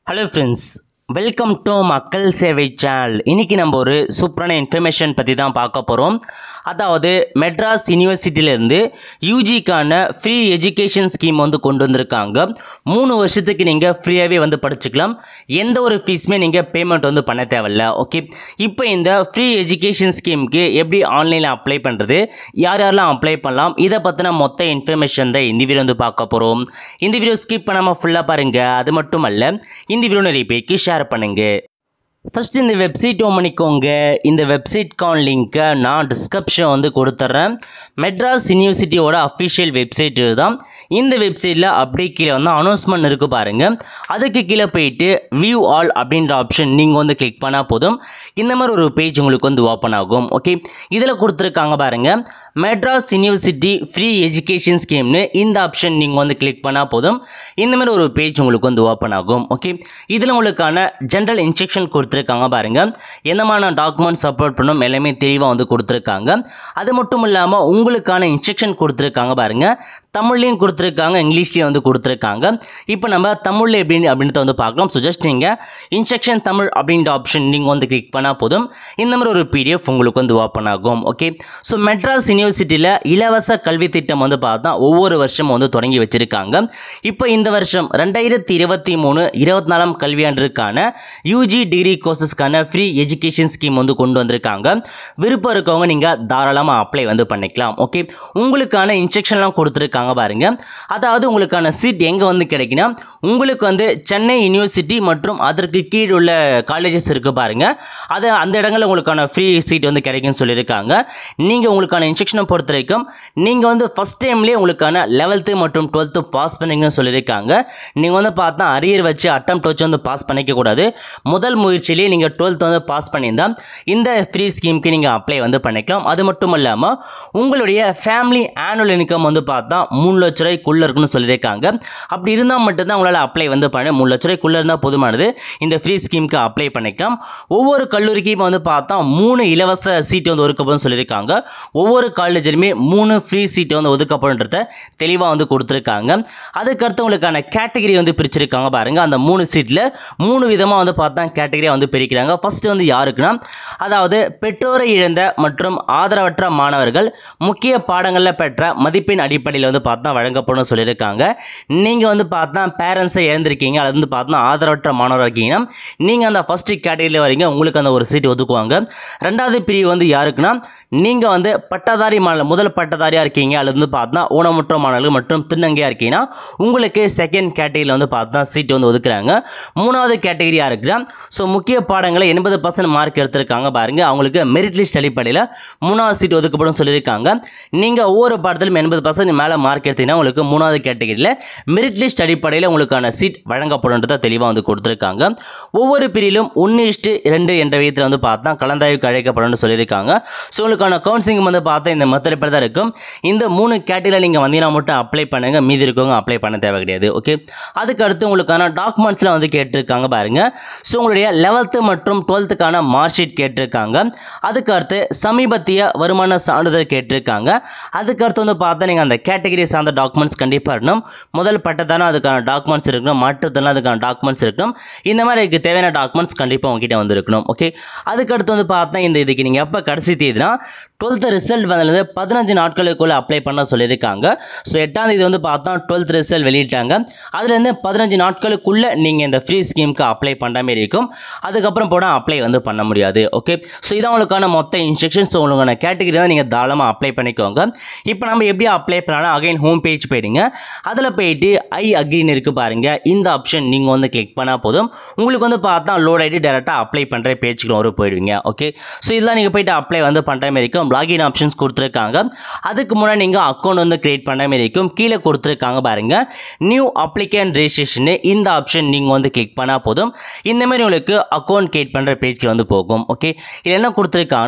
hello friends welcome to மக்கள் சேவை channel இன்னைக்கு நம்ம ஒரு சூப்பரான இன்ஃபர்மேஷன் பற்றி தான் பார்க்க போகிறோம் அதாவது மெட்ராஸ் யூனிவர்சிட்டியிலேருந்து யூஜிக்கான ஃப்ரீ எஜுகேஷன் ஸ்கீம் வந்து கொண்டு வந்திருக்காங்க மூணு வருஷத்துக்கு நீங்கள் ஃப்ரீயாகவே வந்து படிச்சுக்கலாம் எந்த ஒரு ஃபீஸுமே நீங்கள் பேமெண்ட் வந்து பண்ண தேவையில்ல ஓகே இப்போ இந்த ஃப்ரீ எஜுகேஷன் ஸ்கீமுக்கு எப்படி ஆன்லைனில் அப்ளை பண்ணுறது யார் யாரெல்லாம் அப்ளை பண்ணலாம் இதை பற்றின மொத்த இன்ஃபர்மேஷன் தான் இந்த வீடியோ வந்து பார்க்க போகிறோம் இந்த வீடியோ ஸ்கிப் பண்ணாமல் ஃபுல்லாக பாருங்கள் அது மட்டும் அல்ல இந்த வீடியோ நிறைய பேருக்கு ஷேர் பண்ணுங்கள் ஃபஸ்ட் இந்த வெப்சைட் ஓன் பண்ணிக்கோங்க இந்த வெப்சைட்கான லிங்க்கை நான் டிஸ்கிரிப்ஷன் வந்து கொடுத்துட்றேன் மெட்ராஸ் யூனிவர்சிட்டியோட அஃபிஷியல் வெப்சைட் தான் இந்த வெப்சைட்டில் அப்படியே கீழே வந்து அனௌன்ஸ்மெண்ட் இருக்குது பாருங்கள் அதுக்கு கீழே போயிட்டு வியூ ஆல் அப்படின்ற ஆப்ஷன் நீங்கள் வந்து கிளிக் பண்ணால் போதும் இந்த மாதிரி ஒரு பேஜ் உங்களுக்கு வந்து ஓப்பன் ஆகும் ஓகே இதில் கொடுத்துருக்காங்க பாருங்கள் மெட்ராஸ் யூனிவர்சிட்டி ஃப்ரீ எஜுகேஷன் ஸ்கீம்னு இந்த ஆப்ஷன் நீங்கள் வந்து கிளிக் பண்ணால் போதும் இந்த மாதிரி ஒரு பேஜ் உங்களுக்கு வந்து ஓப்பன் ஆகும் ஓகே இதில் உங்களுக்கான ஜென்ரல் இன்ஸ்ட்ரக்ஷன் கொடுத்துருக்காங்க பாருங்கள் எந்த மாதிரியான டாக்குமெண்ட் சப்போர்ட் பண்ணணும் எல்லாமே தெளிவாக வந்து கொடுத்துருக்காங்க அது மட்டும் இல்லாமல் உங்களுக்கான இன்ஸ்ட்ரக்ஷன் கொடுத்துருக்காங்க பாருங்கள் தமிழ்லையும் கொடுத்துருக்காங்க இங்கிலீஷ்லேயும் வந்து கொடுத்துருக்காங்க இப்போ நம்ம தமிழில் எப்படி அப்படின்றத வந்து பார்க்கலாம் ஸோ ஜஸ்ட் நீங்கள் இன்ஸ்ட்ரக்ஷன் தமிழ் அப்படின்ற ஆப்ஷன் நீங்கள் வந்து கிளிக் பண்ணால் போதும் இந்த மாதிரி ஒரு பிடிஎஃப் உங்களுக்கு வந்து ஓப்பன் ஆகும் ஓகே ஸோ மெட்ராஸ் யூனிவர்சிட்டியில் இலவச கல்வி திட்டம் வந்து பார்த்தா ஒவ்வொரு வருஷமும் வந்து தொடங்கி வச்சுருக்காங்க இப்போ இந்த வருஷம் ரெண்டாயிரத்தி இருபத்தி மூணு இருபத்தி நாலாம் கல்வியாண்டிற்கான யூஜி டிகிரி கோர்சஸ்க்கான ஃப்ரீ எஜுகேஷன் ஸ்கீம் வந்து கொண்டு வந்திருக்காங்க விருப்பம் இருக்கவங்க நீங்கள் தாராளமாக அப்ளை வந்து பண்ணிக்கலாம் ஓகே உங்களுக்கான இன்ஸ்ட்ரக்ஷன்லாம் கொடுத்துருக்காங்க பாருங்க அதாவது உங்களுக்கான சீட் எங்கே வந்து கிடைக்குன்னா உங்களுக்கு வந்து சென்னை யூனிவர்சிட்டி மற்றும் அதற்கு கீழ் உள்ள காலேஜஸ் இருக்குது பாருங்க அது அந்த இடங்களில் உங்களுக்கான ஃப்ரீ சீட் வந்து கிடைக்கும்னு சொல்லியிருக்காங்க நீங்கள் உங்களுக்கான இன்ஸ்ட்ரக்ஷனை பொறுத்த வரைக்கும் நீங்கள் வந்து ஃபஸ்ட் டைம்லேயே உங்களுக்கான லெவல்த்து மற்றும் டுவெல்த்து பாஸ் பண்ணீங்கன்னு சொல்லியிருக்காங்க நீங்கள் வந்து பார்த்தா அரியர் வச்சு அட்டம் வச்சு வந்து பாஸ் பண்ணிக்க கூடாது முதல் முயற்சியிலேயே நீங்கள் டுவெல்த் வந்து பாஸ் பண்ணியிருந்தால் இந்த ஃப்ரீ ஸ்கீமுக்கு நீங்கள் அப்ளை வந்து பண்ணிக்கலாம் அது மட்டும் இல்லாமல் உங்களுடைய ஃபேமிலி ஆனுவல் இன்கம் வந்து பார்த்தா மூணு லட்ச ரூபாய்க்குள்ளே இருக்குன்னு சொல்லியிருக்காங்க அப்படி இருந்தால் மட்டும்தான் உங்களால் அப்ளை வந்து பண்ண மூணு லட்ச ரூபாய்க்குள்ளே இருந்தால் போதுமானது இந்த ஃப்ரீ ஸ்கீமுக்கு அப்ளை பண்ணிக்கலாம் ஒவ்வொரு கல்லூரிக்கும் வந்து பார்த்தா மூணு இலவச சீட்டு வந்து ஒதுக்கப்படும் சொல்லியிருக்காங்க ஒவ்வொரு காலேஜிலுமே மூணு ஃப்ரீ சீட்டு வந்து ஒதுக்கப்படுன்றத தெளிவாக வந்து கொடுத்துருக்காங்க அதுக்கடுத்து உங்களுக்கான கேட்டகரி வந்து பிரிச்சிருக்காங்க பாருங்கள் அந்த மூணு சீட்டில் மூணு விதமாக வந்து பார்த்தா கேட்டகரியாக வந்து பிரிக்கிறாங்க ஃபஸ்ட்டு வந்து யாருக்குன்னா அதாவது பெற்றோரை இழந்த மற்றும் ஆதரவற்ற மாணவர்கள் முக்கிய பாடங்களில் பெற்ற மதிப்பெண் அடிப்படையில் வந்து பார்த்தா வழங்கப்படும் சொல்லியிருக்காங்க நீங்கள் வந்து பார்த்தா பேரண்ட்ஸை இழந்திருக்கீங்க அது வந்து பார்த்தா ஆதரவற்ற மாணவராக இருக்கீங்கன்னா நீங்கள் அந்த ஃபஸ்ட்டு கேட்டகரியில் வரீங்க உங்களுக்கு அந்த ஒரு சீட் ஒதுக்குவாங்க ரெண்டாவது பிரிவு வந்து யாருக்குன்னா நீங்கள் வந்து பட்டதாரி மாணவர் முதல் பட்டதாரியாக இருக்கீங்க அல்லது வந்து பார்த்தா ஊனமுற்ற மாணவர்கள் மற்றும் திருநங்கையாக இருக்கீங்கன்னா உங்களுக்கு செகண்ட் கேட்டகரியில் வந்து பார்த்தா சீட் வந்து ஒதுக்குறாங்க மூணாவது கேட்டகரியாக இருக்குன்னா ஸோ முக்கிய பாடங்களை எண்பது பர்சன்ட் மார்க் எடுத்திருக்காங்க பாருங்க அவங்களுக்கு மெரிட் லிஸ்ட் அடிப்படையில் மூணாவது சீட் ஒதுக்கப்படும் சொல்லியிருக்காங்க நீங்கள் ஒவ்வொரு பாடத்திலும் எண்பது பர்சன்ட் மேலே மார்க் எடுத்தீங்கன்னா உங்களுக்கு மூணாவது கேட்டகரியில் மெரிட் லிஸ்ட் அடிப்படையில் உங்களுக்கான சீட் வழங்கப்படும்ன்றதை தெளிவாக வந்து கொடுத்துருக்காங்க ஒவ்வொரு பிரிவிலும் ஒன்று இஷ்டு ரெண்டு என்ற விதத்தில் வந்து பார்த்தா கலந்தாய்வுக்கு அழைக்கப்படும் சொல்லியிருக்காங்க ஸோ உங்களுக்கான கவுன்சிலிங் வந்து பார்த்தா இந்த மெத்தட் தான் இருக்கும் இந்த மூணு கேட்டகரியில் நீங்கள் வந்தீங்கன்னா மட்டும் அப்ளை பண்ணுங்க மீதி இருக்கவங்க அப்ளை பண்ண தேவை கிடையாது ஓகே அதுக்கு அடுத்து உங்களுக்கான டாக்குமெண்ட்ஸ்லாம் வந்து கேட்டிருக்காங்க பாருங்க ஸோ உங்களுடைய லெவல்த்து மற்றும் டுவெல்த்துக்கான மார்க் ஷீட் கேட்டிருக்காங்க அதுக்கு அடுத்து சமீபத்திய வருமான சான்றிதழ் கேட்டிருக்காங்க அதுக்கு அடுத்து வந்து பார்த்தா நீங்கள் அந்த கேட்டகரி சார்ந்த டாக்குமெண்ட்ஸ் கண்டிப்பாக இருக்கணும் முதல் பட்டத்தான அதுக்கான டாக்குமெண்ட்ஸ் இருக்கணும் மாற்றுத்தான அதுக்கான டாக்குமெண்ட்ஸ் இருக்கணும் இந்த மாதிரி இதுக்கு தேவையான டாக்குமெண்ட்ஸ் கண்டிப்பாக உங்ககிட்ட வந்து இருக்கணும் ஓகே அதுக்கு அடுத்து வந்து பார்த்தா இந்த இதுக்கு நீங்கள் எப்போ கடைசி தேதினா டுவெல்த்து ரிசல்ட் வந்தது பதினஞ்சு நாட்களுக்குள்ளே அப்ளை பண்ண சொல்லியிருக்காங்க ஸோ எட்டாம் தேதி வந்து பார்த்தா டுவெல்த் ரிசல்ட் வெளியிட்டாங்க அதுலேருந்து பதினஞ்சு நாட்களுக்குள்ளே நீங்கள் இந்த ஃப்ரீ ஸ்கீமுக்கு அப்ளை பண்ணுற மாதிரி இருக்கும் அதுக்கப்புறம் போட அப்ளை வந்து பண்ண முடியாது ஓகே ஸோ இதான் உங்களுக்கான மொத்த இன்ஸ்ட்ரக்ஷன்ஸ் உங்களுக்கான கேட்டகரி தான் நீங்கள் தாராளமாக அப்ளை பண்ணிக்கோங்க இப்போ நம்ம எப்படி அப்ளை பண்ணலாம் அகைன் ஹோம் பேஜ் போயிடுங்க அதில் போயிட்டு ஐ அக்ரின்னு இருக்குது பாருங்கள் இந்த ஆப்ஷன் நீங்கள் வந்து கிளிக் பண்ணால் போதும் உங்களுக்கு வந்து பார்த்தா லோட் ஆகிட்டு டேரெக்டாக அப்ளை பண்ணுற பேஜுக்கு வரும் போயிடுவீங்க ஓகே ஸோ இதெல்லாம் நீங்கள் போயிட்டு அப்ளை வந்து பண்ணுற மாதிரி இருக்கும் லாகின் ஆப்ஷன்ஸ் கொடுத்துருக்காங்க அதுக்கு முன்னாடி நீங்கள் அக்கௌண்ட் வந்து கிரியேட் பண்ண மாதிரி இருக்கும் கீழே கொடுத்துருக்காங்க பாருங்கள் நியூ அப்ளிகேன் ரெஜிஸ்ட்ரேஷன் இந்த ஆப்ஷன் நீங்கள் வந்து கிளிக் பண்ணால் போதும் இந்த மாதிரி உங்களுக்கு அக்கௌண்ட் கிரியேட் பண்ணுற பேஜ்க்கு வந்து போகும் ஓகே இதில் என்ன கொடுத்துருக்காங்கன்னா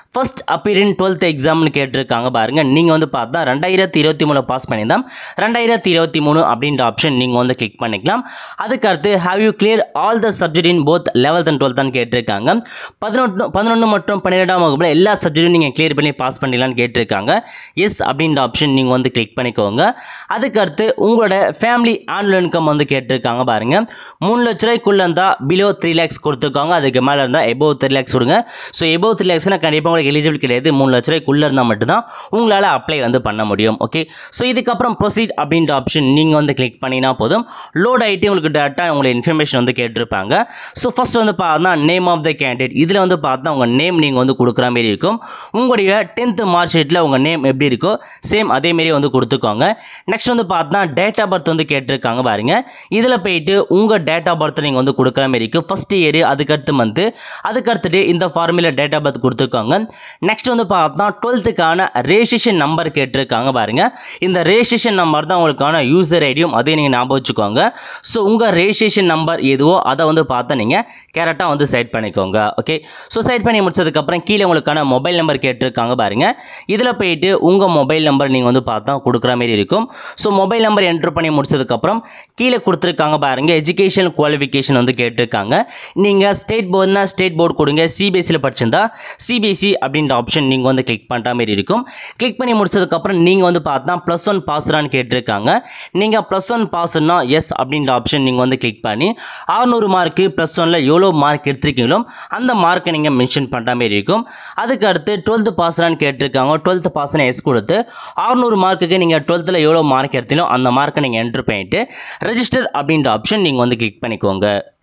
ஃபர்ஸ்ட் அப்பியரின் டுவெல்த் எக்ஸாம்னு கேட்டிருக்காங்க பாருங்க நீங்கள் வந்து பார்த்தா ரெண்டாயிரத்தி இருபத்தி மூணு பாஸ் பண்ணியிருந்தா ரெண்டாயிரத்தி இருபத்தி மூணு அப்படின்ற ஆப்ஷன் நீங்கள் வந்து கிளிக் பண்ணிக்கலாம் அதுக்கடுத்து have you clear all the subject in both eleventh and டுவெல்த்தான் கேட்டிருக்காங்க பதினொன்று பதினொன்று மற்றும் பன்னிரெண்டாம் வகுப்பில் எல்லா சப்ஜெக்ட்டும் நீங்கள் கிளியர் பண்ணி பாஸ் பண்ணிடலான்னு கேட்டிருக்காங்க எஸ் அப்படின்ற ஆப்ஷன் நீங்கள் வந்து கிளிக் பண்ணிக்கோங்க அதுக்கடுத்து உங்களோட ஃபேமிலி ஆனுவல் இன்கம் வந்து கேட்டிருக்காங்க பாருங்க மூணு லட்ச ரூபாய்க்குள்ள இருந்தால் பிலோ த்ரீ லேக்ஸ் கொடுத்துருக்காங்க அதுக்கு மேலே இருந்தால் எபோவ் த்ரீ லேக்ஸ் கொடுங்க ஸோ எபோவ் த்ரீ லேக்ஸ்னால் கண்டிப்பாக உங்களுக்கு எலிஜிபிள் கிடையாது மூணு லட்ச ரூபாய்க்குள்ளே இருந்தால் மட்டும்தான் உங்களால் அப்ளை வந்து பண்ண முடியும் ஓகே ஸோ இதுக்கப்புறம் ப்ரொசீட் அப்படின்ற ஆப்ஷன் நீங்கள் வந்து கிளிக் பண்ணினா போதும் லோட் ஆகிட்டு உங்களுக்கு டேரெக்டாக உங்களுக்கு இன்ஃபர்மேஷன் வந்து கேட்டிருப்பாங்க ஸோ ஃபர்ஸ்ட் வந்து பார்த்தா நேம் ஆஃப் த கேண்டிடேட் இதில் வந்து பார்த்தா உங்கள் நேம் நீங்கள் வந்து கொடுக்குற மாதிரி இருக்கும் உங்களுடைய டென்த்து மார்க் ஷீட்டில் உங்கள் நேம் எப்படி இருக்கோ சேம் அதே மாரி வந்து கொடுத்துக்கோங்க நெக்ஸ்ட் வந்து பார்த்தா டேட் ஆஃப் பர்த் வந்து கேட்டிருக்காங்க பாருங்க இதில் போயிட்டு உங்கள் டேட் ஆஃப் பர்த் நீங்கள் வந்து கொடுக்குற மாதிரி இருக்கும் ஃபஸ்ட் இயர் அதுக்கடுத்து மந்த்து அதுக்கடுத்துட்டு இந்த ஃபார்முலா டேட் ஆஃப் பர்த் கொடுத்துருக்காங்க நெக்ஸ்ட் வந்து பார்த்தா டுவெல்த்துக்கான ரெஜிஸ்ட்ரேஷன் நம்பர் கேட்டிருக்காங்க பாருங்க இந்த ரெஜிஸ்ட்ரேஷன் நம்பர் தான் உங்களுக்கான யூசர் ஐடியும் அதையும் நீங்கள் ஞாபகம் வச்சுக்கோங்க ஸோ உங்கள் ரெஜிஸ்ட்ரேஷன் நம்பர் எதுவோ அதை வந்து பார்த்து நீங்கள் கரெக்டாக வந்து செட் பண்ணிக்கோங்க ஓகே ஸோ செட் பண்ணி முடிச்சதுக்கப்புறம் கீழே உங்களுக்கான மொபைல் நம்பர் கேட்டிருக்காங்க பாருங்க இதில் போயிட்டு உங்கள் மொபைல் நம்பர் நீங்கள் வந்து பார்த்தா கொடுக்குற மாதிரி இருக்கும் ஸோ மொபைல் நம்பர் என்ட்ரு பண்ணி முடிச்சதுக்கப்புறம் கீழே கொடுத்துருக்காங்க பாருங்க எஜுகேஷன் குவாலிஃபிகேஷன் வந்து கேட்டிருக்காங்க நீங்கள் ஸ்டேட் போர்டுனா ஸ்டேட் போர்டு கொடுங்க சிபிஎஸ்சியில் படிச்சிருந்தா சிபிஎஸ்சி அப்படின்ற ஆப்ஷன் நீங்கள் வந்து கிளிக் பண்ணுற மாதிரி இருக்கும் கிளிக் பண்ணி முடிச்சதுக்கப்புறம் நீங்கள் வந்து பார்த்தா ப்ளஸ் ஒன் பாஸ்ரான்னு கேட்டிருக்காங்க நீங்கள் ப்ளஸ் ஒன் பாஸ்னா எஸ் அப்படின்ற ஆப்ஷன் நீங்கள் வந்து கிளிக் பண்ணி அறுநூறு மார்க்கு ப்ளஸ் ஒனில் எவ்வளோ மார்க் எடுத்திருக்கீங்களோ அந்த மார்க்கை நீங்கள் மென்ஷன் பண்ணுற மாதிரி இருக்கும் அதுக்கு அடுத்து டுவெல்த்து பாஸ்ரான்னு கேட்டிருக்காங்க டுவெல்த்து பாஸ்னு எஸ் கொடுத்து அறுநூறு மார்க்குக்கு நீங்கள் டுவெல்த்தில் எவ்வளோ மார்க் எடுத்தீங்களோ அந்த மார்க்கை நீங்கள் என்ட்ரு பண்ணிட்டு ரெஜிஸ்டர் அப்படின்ற ஆப்ஷன் நீங்கள் வந்து கிளிக் பண்ணிக்கோங்க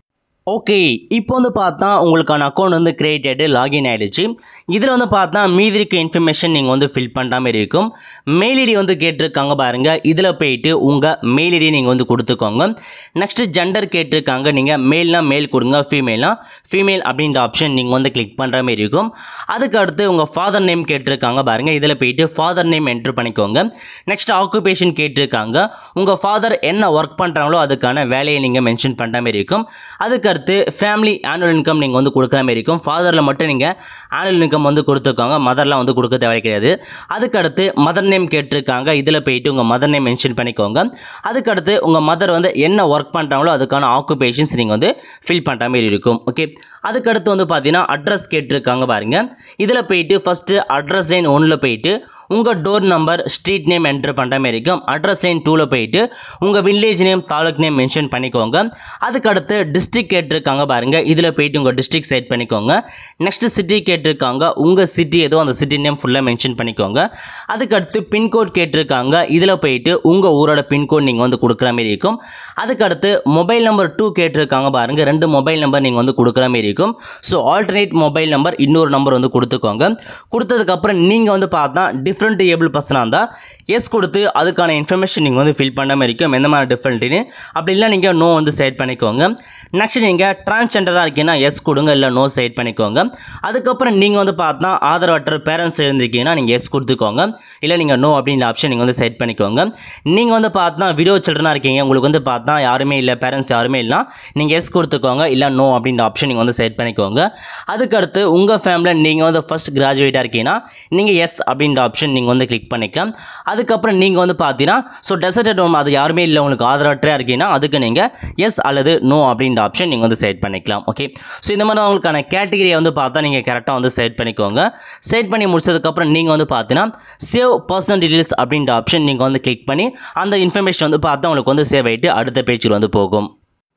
ஓகே இப்போ வந்து பார்த்தா உங்களுக்கான அக்கௌண்ட் வந்து கிரியேட் ஆகிட்டு லாகின் ஆகிடுச்சு இதில் வந்து பார்த்தா மீதி இருக்க இன்ஃபர்மேஷன் நீங்கள் வந்து ஃபில் பண்ணுற மாதிரி இருக்கும் மெயில் ஐடி வந்து கேட்டிருக்காங்க பாருங்கள் இதில் போயிட்டு உங்கள் மெயில் ஐடி நீங்கள் வந்து கொடுத்துக்கோங்க நெக்ஸ்ட்டு ஜெண்டர் கேட்டிருக்காங்க நீங்கள் மேல்னா மேல் கொடுங்க ஃபீமேல்னா ஃபீமேல் அப்படின்ற ஆப்ஷன் நீங்கள் வந்து கிளிக் பண்ணுற மாதிரி இருக்கும் அதுக்கு அடுத்து உங்கள் ஃபாதர் நேம் கேட்டிருக்காங்க பாருங்கள் இதில் போயிட்டு ஃபாதர் நேம் என்ட்ரு பண்ணிக்கோங்க நெக்ஸ்ட் ஆக்குபேஷன் கேட்டிருக்காங்க உங்கள் ஃபாதர் என்ன ஒர்க் பண்ணுறாங்களோ அதுக்கான வேலையை நீங்கள் மென்ஷன் பண்ணுற மாதிரி இருக்கும் அதுக்கு அடுத்து ஃபேமிலி ஆனுவல் இன்கம் நீங்கள் வந்து கொடுக்குற மாதிரி இருக்கும் ஃபாதரில் மட்டும் நீங்கள் ஆனுவல் இன்கம் வந்து கொடுத்துருக்காங்க மதர்லாம் வந்து கொடுக்க தேவை கிடையாது அதுக்கு அடுத்து மதர் நேம் கேட்டிருக்காங்க இதில் போயிட்டு உங்கள் மதர் நேம் மென்ஷன் பண்ணிக்கோங்க அதுக்கு அடுத்து உங்கள் மதர் வந்து என்ன ஒர்க் பண்ணுறாங்களோ அதுக்கான ஆக்குபேஷன்ஸ் நீங்கள் வந்து ஃபில் பண்ணுற மாதிரி இருக்கும் ஓகே அதுக்கடுத்து வந்து பார்த்தீங்கன்னா அட்ரஸ் கேட்டிருக்காங்க பாருங்க இதில் போயிட்டு ஃபஸ்ட்டு அட்ரஸ் லைன் ஒன்றில் போயிட்டு உங்கள் door number street name enter பண்ணுற மாதிரி இருக்கும் அட்ரஸ் லைன் டூவில் போயிட்டு உங்கள் village name taluk name mention பண்ணிக்கோங்க அதுக்கடுத்து டிஸ்ட்ரிக்ட் கேட்டிருக்காங்க பாருங்கள் இதில் போயிட்டு உங்கள் டிஸ்ட்ரிக்ட் செட் பண்ணிக்கோங்க நெக்ஸ்ட் சிட்டி கேட்டிருக்காங்க உங்கள் சிட்டி ஏதோ அந்த சிட்டி நேம் ஃபுல்லாக மென்ஷன் பண்ணிக்கோங்க அதுக்கடுத்து பின்கோட் கேட்டிருக்காங்க இதில் போயிட்டு உங்கள் ஊரோட பின்கோட் நீங்கள் வந்து கொடுக்குற மாதிரி இருக்கும் அதுக்கடுத்து மொபைல் நம்பர் டூ கேட்டிருக்காங்க பாருங்கள் ரெண்டு மொபைல் நம்பர் நீங்கள் வந்து கொடுக்குற மாதிரி இருக்கும் ஸோ ஆல்டர்னேட் மொபைல் நம்பர் இன்னொரு நம்பர் வந்து கொடுத்துக்கோங்க கொடுத்ததுக்கப்புறம் நீங்கள் வந்து பார்த்தா டிஃப்ரெண்ட் ஏபிள் பர்சனாக இருந்தால் எஸ் கொடுத்து அதுக்கான இன்ஃபர்மேஷன் நீங்கள் வந்து ஃபில் பண்ண மாதிரி இருக்கும் எந்த மாதிரி டிஃப்ரெண்ட்டுன்னு அப்படி இல்லை நீங்கள் நோ வந்து செட் பண்ணிக்கோங்க நெக்ஸ்ட் நீங்கள் டிரான்ஸ்ஜெண்டராக இருக்கீங்கன்னா எஸ் கொடுங்க இல்லை நோ செட் பண்ணிக்கோங்க அதுக்கப்புறம் நீங்கள் வந்து பார்த்தா ஆதரவற்ற பேரண்ட்ஸ் இருந்திருக்கீங்கன்னா நீங்கள் எஸ் கொடுத்துக்கோங்க இல்லை நீங்கள் நோ அப்படின்ற ஆப்ஷன் நீங்கள் வந்து செட் பண்ணிக்கோங்க நீங்கள் வந்து பார்த்தா வீடியோ சில்ட்ரனாக இருக்கீங்க உங்களுக்கு வந்து பார்த்தா யாருமே இல்லை பேரண்ட்ஸ் யாருமே இல்லை நீங்கள் எஸ் கொடுத்துக்கோங்க இல்லை நோ அப்படின்ற ஆப்ஷன் நீங்கள் வந்து செட் பண்ணிக்கோங்க அதுக்கடுத்து உங்கள் ஃபேமிலியில் நீங்கள் வந்து ஃபஸ்ட் கிராஜுவேட்டாக இருக்கீங்கன்னா நீங்கள் எஸ் அப்படின்ற ஆப்ஷன் நீங்கள் வந்து கிளிக் பண்ணிக்கலாம் அதுக்கப்புறம் நீங்கள் வந்து பார்த்தீங்கன்னா ஸோ டெசர்டட் ஹோம் அது யாருமே இல்லை உங்களுக்கு ஆதரவற்றையாக இருக்கீங்கன்னா அதுக்கு நீங்கள் எஸ் அல்லது நோ அப்படின்ற ஆப்ஷன் நீங்கள் வந்து செட் பண்ணிக்கலாம் ஓகே ஸோ இந்த மாதிரி தான் உங்களுக்கான கேட்டகரியை வந்து பார்த்தா நீங்கள் கரெக்டாக வந்து செட் பண்ணிக்கோங்க செட் பண்ணி முடிச்சதுக்கப்புறம் நீங்கள் வந்து பார்த்தீங்கன்னா சேவ் பர்சனல் டீடைல்ஸ் அப்படின்ற ஆப்ஷன் நீங்கள் வந்து கிளிக் பண்ணி அந்த இன்ஃபர்மேஷன் வந்து பார்த்தா உங்களுக்கு வந்து சேவ் ஆகிட்டு அடுத்த பேஜில் வந்து போகும்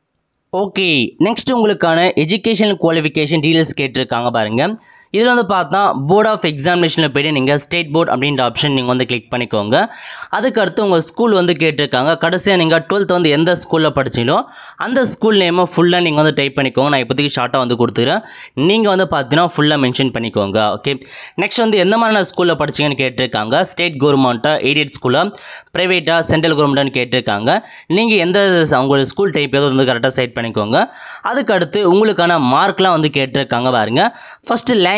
ஓகே நெக்ஸ்ட் உங்களுக்கான எஜுகேஷன் குவாலிஃபிகேஷன் டீடைல்ஸ் கேட்டிருக்காங்க பாருங்க இதில் வந்து பார்த்தா போர்ட் ஆஃப் எக்ஸாமினேஷனில் போய்ட்டு நீங்கள் ஸ்டேட் போர்ட் அப்படின்ற ஆப்ஷன் நீங்கள் வந்து கிளிக் பண்ணிக்கோங்க அதுக்கு அடுத்து உங்கள் ஸ்கூல் வந்து கேட்டிருக்காங்க கடைசியாக நீங்கள் டுவெல்த் வந்து எந்த ஸ்கூலில் படிச்சீங்களோ அந்த ஸ்கூல் நேமை ஃபுல்லாக நீங்கள் வந்து டைப் பண்ணிக்கோங்க நான் இப்போதைக்கு ஷார்ட்டாக வந்து கொடுத்துக்கிறேன் நீங்கள் வந்து பார்த்தீங்கன்னா ஃபுல்லாக மென்ஷன் பண்ணிக்கோங்க ஓகே நெக்ஸ்ட் வந்து எந்த மாதிரியான ஸ்கூலில் படிச்சீங்கன்னு கேட்டிருக்காங்க ஸ்டேட் கவர்மெண்ட்டா எய்டட் ஸ்கூலாக ப்ரைவேட்டாக சென்ட்ரல் கவர்மெண்ட்னு கேட்டிருக்காங்க நீங்கள் எந்த உங்களோட ஸ்கூல் டைப் ஏதோ வந்து கரெக்டாக செட் பண்ணிக்கோங்க அதுக்கு அடுத்து உங்களுக்கான மார்க்லாம் வந்து கேட்டிருக்காங்க பாருங்க ஃபஸ்ட்டு லேங்குவேஜ்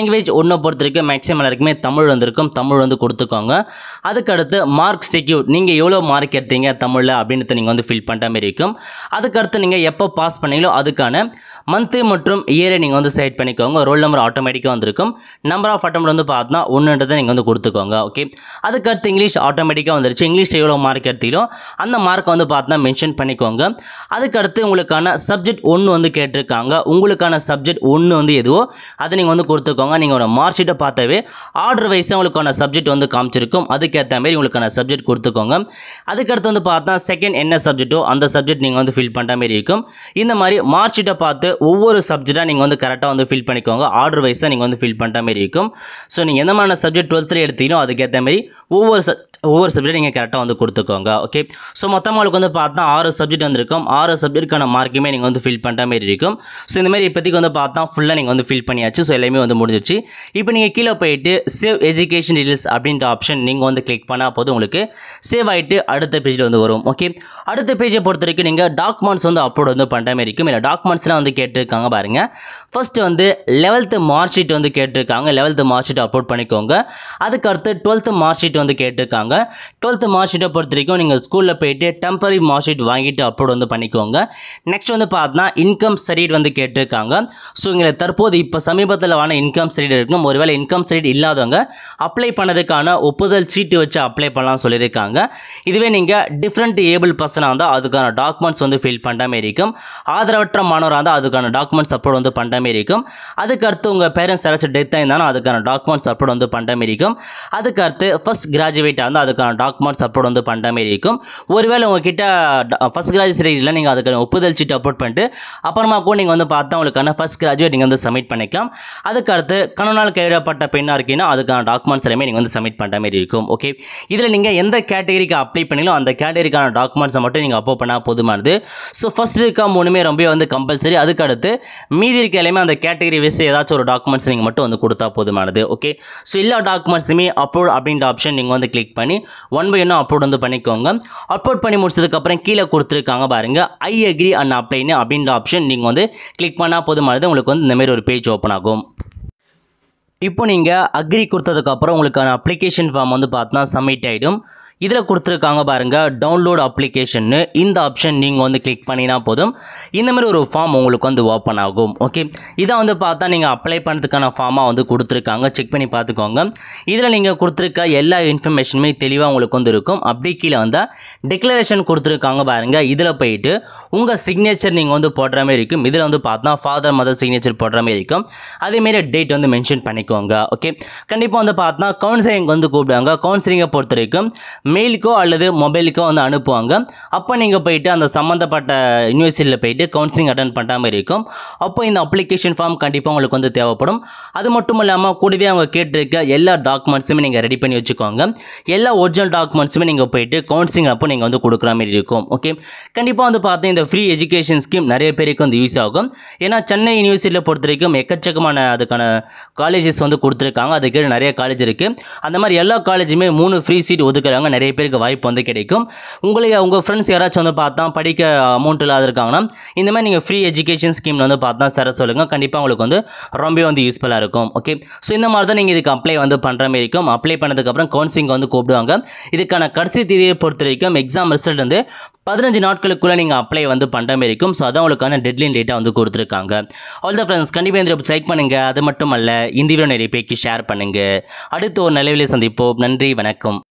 லாங்குவேஜ் ஒன்றை பொறுத்த வரைக்கும் மேக்ஸிமம் எல்லாருக்குமே தமிழ் வந்திருக்கும் தமிழ் வந்து கொடுத்துக்கோங்க அதுக்கடுத்து மார்க் செக்யூர் நீங்கள் எவ்வளோ மார்க் எடுத்தீங்க தமிழில் அப்படின்றத நீங்கள் வந்து ஃபில் பண்ணுற மாதிரி இருக்கும் அதுக்கடுத்து நீங்கள் எப்போ பாஸ் பண்ணீங்களோ அதுக்கான மந்த்து மற்றும் இயரை நீங்கள் வந்து செலக்ட் பண்ணிக்கோங்க ரோல் நம்பர் ஆட்டோமேட்டிக்காக வந்திருக்கும் நம்பர் ஆஃப் அட்டம் வந்து பார்த்தா ஒன்றுன்றதை நீங்கள் வந்து கொடுத்துக்கோங்க ஓகே அதுக்கடுத்து இங்கிலீஷ் ஆட்டோமேட்டிக்காக வந்துருச்சு இங்கிலீஷ் எவ்வளோ மார்க் எடுத்தீங்களோ அந்த மார்க்கை வந்து பார்த்தா மென்ஷன் பண்ணிக்கோங்க அதுக்கடுத்து உங்களுக்கான சப்ஜெக்ட் ஒன்று வந்து கேட்டிருக்காங்க உங்களுக்கான சப்ஜெக்ட் ஒன்று வந்து எதுவோ அதை நீங்கள் வந்து கொடுத்துக்கோங்க நீங்கள் ஒரு மார்க் ஷீட்டை பார்த்தாவே ஆர்டர் வைஸாக உங்களுக்கான சப்ஜெக்ட் வந்து காமிச்சிருக்கும் அதுக்கேற்ற மாதிரி உங்களுக்கான சப்ஜெக்ட் கொடுத்துக்கோங்க அதுக்கடுத்து வந்து பார்த்தா செகண்ட் என்ன சப்ஜெக்ட்டோ அந்த சப்ஜெக்ட் நீங்கள் வந்து ஃபில் பண்ணுற மாதிரி இருக்கும் இந்த மாதிரி மார்க் ஷீட்டை பார்த்து ஒவ்வொரு சப்ஜெக்டாக நீங்கள் வந்து கரெக்டாக வந்து ஃபில் பண்ணிக்கோங்க ஆர்டர் வைஸாக நீங்கள் வந்து ஃபில் பண்ணுற மாதிரி இருக்கும் ஸோ நீங்கள் எந்த மாதிரி சப்ஜெக்ட் டுவெல்த்தில் எடுத்தீங்களோ அதுக்கேற்ற மாதிரி ஒவ்வொரு சப் ஒவ்வொரு சப்ஜெக்ட் நீங்கள் கரெக்டாக வந்து கொடுத்துக்கோங்க ஓகே ஸோ மொத்தமாக உங்களுக்கு வந்து பார்த்தா ஆறு சப்ஜெக்ட் வந்திருக்கும் ஆறு சப்ஜெக்ட்டுக்கான மார்க்குமே நீங்கள் வந்து ஃபில் பண்ணுற மாதிரி இருக்கும் ஸோ இந்த மாதிரி இப்போதைக்கு வந்து பார்த்தா ஃபுல்லாக நீங்கள் வந்து ஃபில் பண்ணியாச்சு ஸோ எல்லாமே வந்து முடிஞ்சிச்சு இப்போ நீங்கள் கீழே போயிட்டு சேவ் எஜுகேஷன் டீடைல்ஸ் அப்படின்ற ஆப்ஷன் நீங்கள் வந்து கிளிக் பண்ணால் போதும் உங்களுக்கு சேவ் ஆகிட்டு அடுத்த பேஜில் வந்து வரும் ஓகே அடுத்த பேஜை பொறுத்த வரைக்கும் நீங்கள் டாக்குமெண்ட்ஸ் வந்து அப்லோட் வந்து பண்ணுற மாதிரி இருக்கும் இல்லை டாக்குமெண்ட்ஸ்லாம் வந்து கேட்டிருக்காங்க பாருங்கள் ஃபஸ்ட்டு வந்து லெவல்த்து மார்க் ஷீட் வந்து கேட்டிருக்காங்க லெவல்த்து மார்க் ஷீட் அப்லோட் பண்ணிக்கோங்க அதுக்கு அடுத்து டுவெல்த்து மார்க் ஷீட் வந்து கேட்டிருக்காங்க டுவெல்த்து மார்க் ஷீட்டை பொறுத்த வரைக்கும் நீங்கள் ஸ்கூலில் போயிட்டு டெம்பரரி மார்க் ஷீட் வாங்கிட்டு அப்லோட் வந்து பண்ணிக்கோங்க நெக்ஸ்ட் வந்து பார்த்தா இன்கம் சர்டிஃபிகேட் வந்து கேட்டிருக்காங்க ஸோ இங்கே தற்போது இப்போ சமீபத்தில் வான இன்கம் சர்டிஃபிகேட் இருக்கும் ஒருவேளை இன்கம் சர்டிஃபிகேட் இல்லாதவங்க அப்ளை பண்ணதுக்கான ஒப்புதல் சீட்டு வச்சு அப்ளை பண்ணலாம் சொல்லியிருக்காங்க இதுவே நீங்கள் டிஃப்ரெண்ட் ஏபிள் பர்சனாக இருந்தால் அதுக்கான டாக்குமெண்ட்ஸ் வந்து ஃபில் பண்ணுற மாதிரி இருக்கும் ஆதரவற்ற மாணவராக இருந்தால் அதுக்கான டாக்குமெண்ட்ஸ் அப்லோட் வந்து பண்ணுற மாதிரி இருக்கும் அதுக்கு அடுத்து உங்கள் பேரண்ட்ஸ் யாராச்சும் டெத் ஆயிருந்தாலும் அதுக்கான டாக்குமெண்ட்ஸ் அப்லோட் வந்து பண்ணுற மாதிரி இருக்கும் அதுக்கு அடுத்து ஃபஸ்ட் கிராஜுவேட்டாக இருந்தால் அதுக்கான டாக்குமெண்ட்ஸ் அப்லோட் வந்து பண்ணுற மாதிரி இருக்கும் ஒருவேளை உங்ககிட்ட ஃபஸ்ட் கிராஜுவேட் இல்லை நீங்கள் அதுக்கான ஒப்புதல் சீட் அப்லோட் பண்ணிட்டு அப்புறமா கூட நீங்கள் வந்து பார்த்தா உங்களுக்கான ஃபஸ்ட் கிராஜுவேட் நீங்கள் வந்து சப்மிட் பண்ணிக்கலாம் அதுக்கு அடுத்து கணவனால் கைவிடப்பட்ட பெண்ணாக இருக்கீங்கன்னா அதுக்கான டாக்குமெண்ட்ஸ் எல்லாமே நீங்கள் வந்து சப்மிட் பண்ணுற மாதிரி இருக்கும் ஓகே இதில் நீங்கள் எந்த கேட்டகரிக்கு அப்ளை பண்ணீங்களோ அந்த கேட்டகரிக்கான டாக்குமெண்ட்ஸை மட்டும் நீங்கள் அப்லோட் பண்ணால் போதுமானது ஸோ ஃபஸ்ட் இருக்க மூணுமே ரொம்ப வந்து கம்பல்சரி அதுக்கு அடுத்து மீதி இருக்க எல்லாமே அந்த கேட்டகரி வைஸ் ஏதாச்சும் ஒரு டாக்குமெண்ட்ஸ் நீங்கள் மட்டும் வந்து கொடுத்தா போதுமானது ஓகே ஸோ எல்லா டாக்குமெண்ட்ஸுமே அப்லோட் அப்படின்ற ஆப்ஷன் நீங்கள் வந்து கிளிக் பண்ணி ஒன் பை ஒன்று அப்லோட் வந்து பண்ணிக்கோங்க அப்லோட் பண்ணி முடிச்சதுக்கப்புறம் கீழே கொடுத்துருக்காங்க பாருங்கள் ஐ அக்ரி அண்ட் அப்ளைன்னு அப்படின்ற ஆப்ஷன் நீங்கள் வந்து கிளிக் பண்ணால் போதுமானது உங்களுக்கு வந்து இந்த மாதிரி ஒரு பேஜ் ஓப்பன் ஆகும் இப்போ நீங்கள் அக்ரி கொடுத்ததுக்கப்புறம் உங்களுக்கான அப்ளிகேஷன் ஃபார்ம் வந்து பார்த்தா சப்மிட் ஆகிடும் இதில் கொடுத்துருக்காங்க பாருங்கள் டவுன்லோட் அப்ளிகேஷன்னு இந்த ஆப்ஷன் நீங்கள் வந்து கிளிக் பண்ணினா போதும் இந்த மாதிரி ஒரு ஃபார்ம் உங்களுக்கு வந்து ஓப்பன் ஆகும் ஓகே இதை வந்து பார்த்தா நீங்கள் அப்ளை பண்ணுறதுக்கான ஃபார்மாக வந்து கொடுத்துருக்காங்க செக் பண்ணி பார்த்துக்கோங்க இதில் நீங்கள் கொடுத்துருக்க எல்லா இன்ஃபர்மேஷனுமே தெளிவாக உங்களுக்கு வந்து இருக்கும் அப்படி கீழே வந்தால் டிக்ளரேஷன் கொடுத்துருக்காங்க பாருங்கள் இதில் போயிட்டு உங்கள் சிக்னேச்சர் நீங்கள் வந்து போடுற மாதிரி இருக்கும் இதில் வந்து பார்த்தா ஃபாதர் மதர் சிக்னேச்சர் போடுற மாதிரி இருக்கும் அதேமாரி டேட் வந்து மென்ஷன் பண்ணிக்கோங்க ஓகே கண்டிப்பாக வந்து பார்த்தா கவுன்சிலிங் வந்து கூப்பிடுவாங்க கவுன்சிலிங்கை பொறுத்த வரைக்கும் மெயிலுக்கோ அல்லது மொபைலுக்கோ வந்து அனுப்புவாங்க அப்போ நீங்கள் போயிட்டு அந்த சம்மந்தப்பட்ட யூனிவர்சிட்டியில் போயிட்டு கவுன்சிலிங் அட்டன் பண்ணுற மாதிரி இருக்கும் அப்போ இந்த அப்ளிகேஷன் ஃபார்ம் கண்டிப்பாக உங்களுக்கு வந்து தேவைப்படும் அது மட்டும் இல்லாமல் கூடவே அவங்க கேட்டிருக்க எல்லா டாக்குமெண்ட்ஸுமே நீங்கள் ரெடி பண்ணி வச்சுக்கோங்க எல்லா ஒரிஜினல் டாக்குமெண்ட்ஸுமே நீங்கள் போயிட்டு கவுன்சிலிங் அப்போ நீங்கள் வந்து கொடுக்குற மாதிரி இருக்கும் ஓகே கண்டிப்பாக வந்து பார்த்தா இந்த ஃப்ரீ எஜுகேஷன் ஸ்கீம் நிறைய பேருக்கு வந்து யூஸ் ஆகும் ஏன்னா சென்னை யூனிவர்சிட்டியில் பொறுத்த வரைக்கும் எக்கச்சக்கமான அதுக்கான காலேஜஸ் வந்து கொடுத்துருக்காங்க அதுக்கு நிறைய காலேஜ் இருக்குது அந்த மாதிரி எல்லா காலேஜுமே மூணு ஃப்ரீ சீட் ஒதுக்குறாங்க நிறைய பேருக்கு வாய்ப்பு வந்து கிடைக்கும் உங்களுக்கு உங்கள் ஃப்ரெண்ட்ஸ் யாராச்சும் வந்து பார்த்தா படிக்க அமௌண்ட் இல்லாத இருக்காங்கன்னா இந்த மாதிரி நீங்கள் ஃப்ரீ எஜுகேஷன் ஸ்கீமில் வந்து பார்த்தா சேர சொல்லுங்கள் கண்டிப்பாக உங்களுக்கு வந்து ரொம்ப வந்து யூஸ்ஃபுல்லாக இருக்கும் ஓகே ஸோ இந்த மாதிரி தான் நீங்கள் இதுக்கு அப்ளை வந்து பண்ணுற மாதிரி இருக்கும் அப்ளை பண்ணதுக்கப்புறம் கவுன்சிலிங் வந்து கூப்பிடுவாங்க இதுக்கான கடைசி தேதியை பொறுத்த வரைக்கும் எக்ஸாம் ரிசல்ட் வந்து பதினஞ்சு நாட்களுக்குள்ளே நீங்கள் அப்ளை வந்து பண்ணுற மாதிரி இருக்கும் ஸோ அதான் உங்களுக்கான டெட்லைன் டேட்டாக வந்து கொடுத்துருக்காங்க ஆல் த ஃப்ரெண்ட்ஸ் கண்டிப்பாக இந்த லைக் பண்ணுங்கள் அது மட்டும் அல்ல இந்த வீடியோ நிறைய பேருக்கு ஷேர் பண்ணுங்கள் அடுத்து ஒரு நிலவிலே சந்திப்போம் நன்றி வணக்கம்